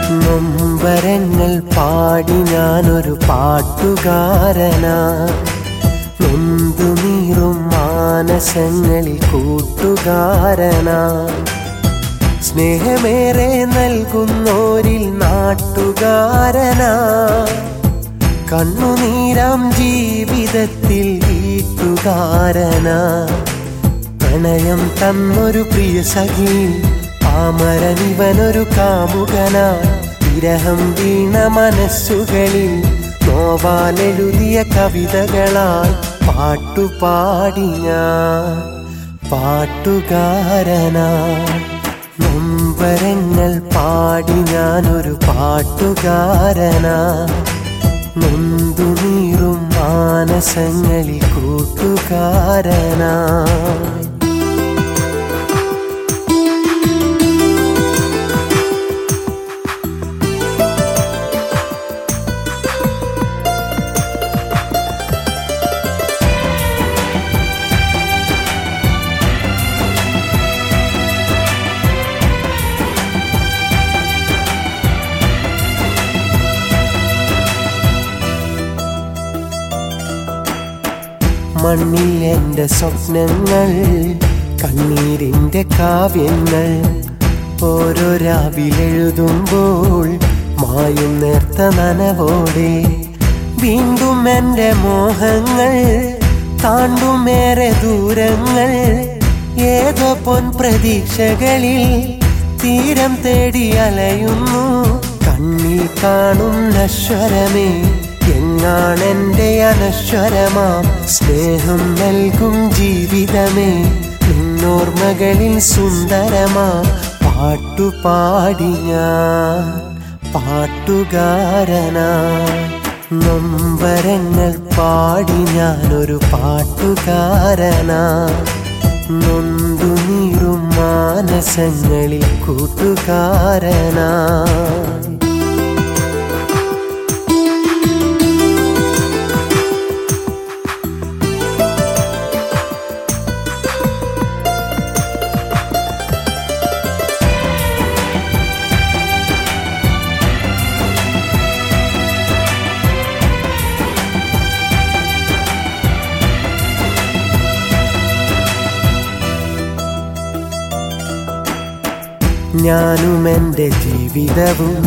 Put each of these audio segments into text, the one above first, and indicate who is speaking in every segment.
Speaker 1: നൊമ്പരങ്ങൾ പാടി ഞാനൊരു പാട്ടുകാരനാ നൊന്തു നീറും മാനസങ്ങളിൽ കൂട്ടുകാരനാ സ്നേഹമേറെ നൽകുന്നോരിൽ നാട്ടുകാരനാ കണ്ണുനീരാം ജീവിതത്തിൽ വീട്ടുകാരനാ പ്രണയം തന്നൊരു പ്രിയ സഖി പാമരനിവനൊരു കാമുകനാ വിരഹം വീണ മനസ്സുകളിൽ നോവാലെഴുതിയ കവിതകളായി പാട്ടുപാടി ഞാൻ പാട്ടുകാരനാ നൊമ്പരങ്ങൾ പാടി ഞാനൊരു പാട്ടുകാരനാ നൊന്തു നീറും മാനസങ്ങളിൽ കൂട്ടുകാരനാ മണ്ണിൽ എൻ്റെ സ്വപ്നങ്ങൾ കണ്ണീരിൻ്റെ കാവ്യങ്ങൾ ഓരോ രാവിലെഴുതുമ്പോൾ മായും നേർത്ത നനവോടെ വീണ്ടും എൻ്റെ മോഹങ്ങൾ താണ്ടുമേറെ ദൂരങ്ങൾ ഏതോ പൊൻ പ്രതീക്ഷകളിൽ തീരം തേടി അലയുന്നു കണ്ണിൽ കാണും നശ്വരമേ എങ്ങാണെന്റെ അനശ്വരമാം സ്നേഹം നൽകും ജീവിതമേ നിന്നോർമകളിൽ സുന്ദരമാം പാട്ടുപാടി ഞാൻ പാട്ടുകാരനാ നൊമ്പരങ്ങൾ പാടി ഞാനൊരു പാട്ടുകാരനാ നൊന്തു നീറും മാനസങ്ങളിൽ കൂട്ടുകാരനാ ഞാനും എൻ്റെ ജീവിതവും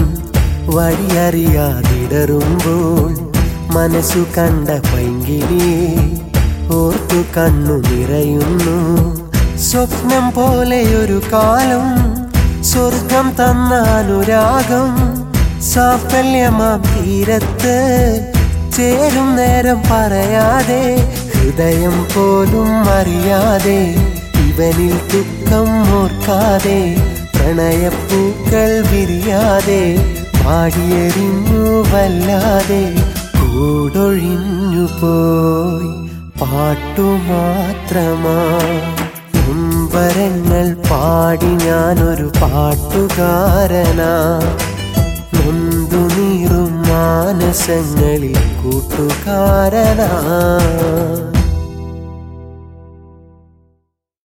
Speaker 1: വഴിയറിയാതിടറുമ്പോൾ മനസ്സു കണ്ട പൈങ്കിളിയെ ഓർത്തു കണ്ണു നിറയുന്നു സ്വപ്നം പോലെയൊരു കാലം സ്വർഗം തന്ന അനുരാഗം സാഫല്യമാം തീരത്ത് ചേരും നേരം പറയാതെ ഹൃദയം പോലും അറിയാതെ ഇവനിൽ ദുഃഖം ഓർക്കാതെ പ്രണയപ്പൂക്കൾ വിരിയാതെ പാടിയെറിഞ്ഞു വല്ലാതെ കൂടൊഴിഞ്ഞു പോയി പാട്ടുമാത്രമാ നൊമ്പരങ്ങൾ പാടി ഞാനൊരു പാട്ടുകാരനാ നൊന്തു നീറും മാനസങ്ങളിൽ കൂട്ടുകാരനാ